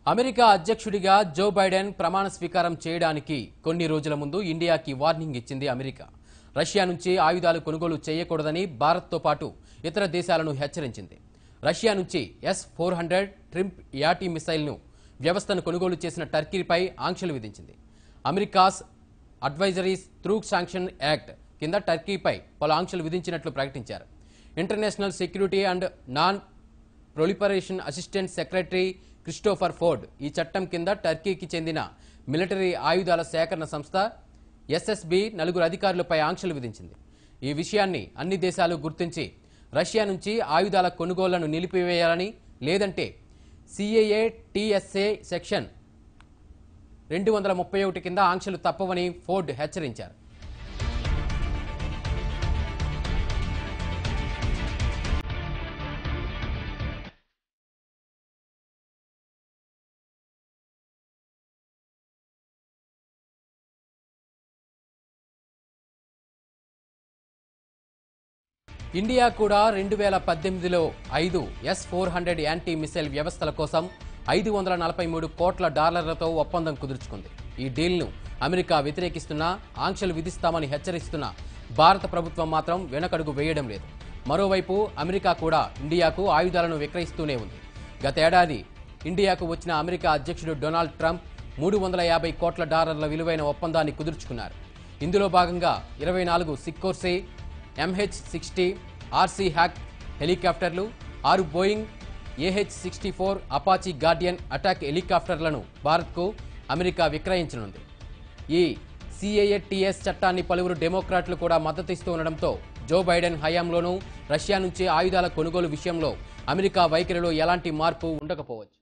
America అధ్యక్షుడిగా Joe Biden ప్రమాణ స్వీకారం చేయడానికి కొన్ని రోజుల ముందు ఇండియాకి వార్నింగ్ ఇచ్చింది అమెరికా రష్యా నుంచి ఆయుధాలు కొనుగోలు చేయకూడదని భారత్తో పాటు ఇతర దేశాలను హెచ్చరించింది రష్యా నుంచి S four hundred triumph anti మిసైల్ను వ్యవస్థను కొనుగోలు చేసిన టర్కీపై ఆంక్షలు విధించింది America's adversaries through sanction act కింద టర్కీపై పలు ఆంక్షలు విధించినట్లు ప్రకటించారు international security and non proliferation assistant secretary Christopher Ford ఈ చట్టం కింద టర్కీకి చెందిన మిలిటరీ ఆయుధాల సేకరణ సంస్థ ఎస్ఎస్బి నలుగురు అధికారులపై ఆంక్షలు విధించింది ఈ విషయాన్ని అన్ని దేశాలు గుర్తించి రష్యా నుంచి ఆయుధాల కొనుగోళ్లను నిలిపివేయాలని లేదంటే సిఏఏ టీఎస్ఏ సెక్షన్ రెండు వందల ముప్పై ఒకటి కింద ఆంక్షలు తప్పవని ఫోర్డ్ హెచ్చరించారు ఇండియా కూడా రెండు వేల పద్దెనిమిదిలో ఐదు S four hundred anti missile వ్యవస్థల కోసం ఐదు వందల నలభై మూడు కోట్ల డాలర్లతో ఒప్పందం కుదుర్చుకుంది ఈ డీల్ను అమెరికా వ్యతిరేకిస్తున్నా ఆంక్షలు విధిస్తామని హెచ్చరిస్తున్న భారత ప్రభుత్వం మాత్రం వెనకడుగు వేయడం లేదు మరోవైపు అమెరికా కూడా ఇండియాకు ఆయుధాలను విక్రయిస్తూనే ఉంది గతేడాది ఇండియాకు వచ్చిన అమెరికా అధ్యక్షుడు డొనాల్డ్ ట్రంప్ మూడు వందల యాభై కోట్ల డాలర్ల విలువైన ఒప్పందాన్ని కుదుర్చుకున్నారు ఇందులో భాగంగా ఇరవై నాలుగు Sikorsky MH sixty R sea hawk హెలికాప్టర్లు ఆరు Boeing AH sixty four Apache Guardian attack హెలికాప్టర్లను భారత్కు అమెరికా విక్రయించనుంది ఈ సిఏఏటిఎస్ చట్టాన్ని పలువురు డెమోక్రాట్లు కూడా మద్దతిస్తూ ఉండడంతో జో బైడెన్ హయాంలోనూ రష్యా నుంచి ఆయుధాల కొనుగోలు విషయంలో అమెరికా వైఖరిలో ఎలాంటి మార్పు ఉండకపోవచ్చు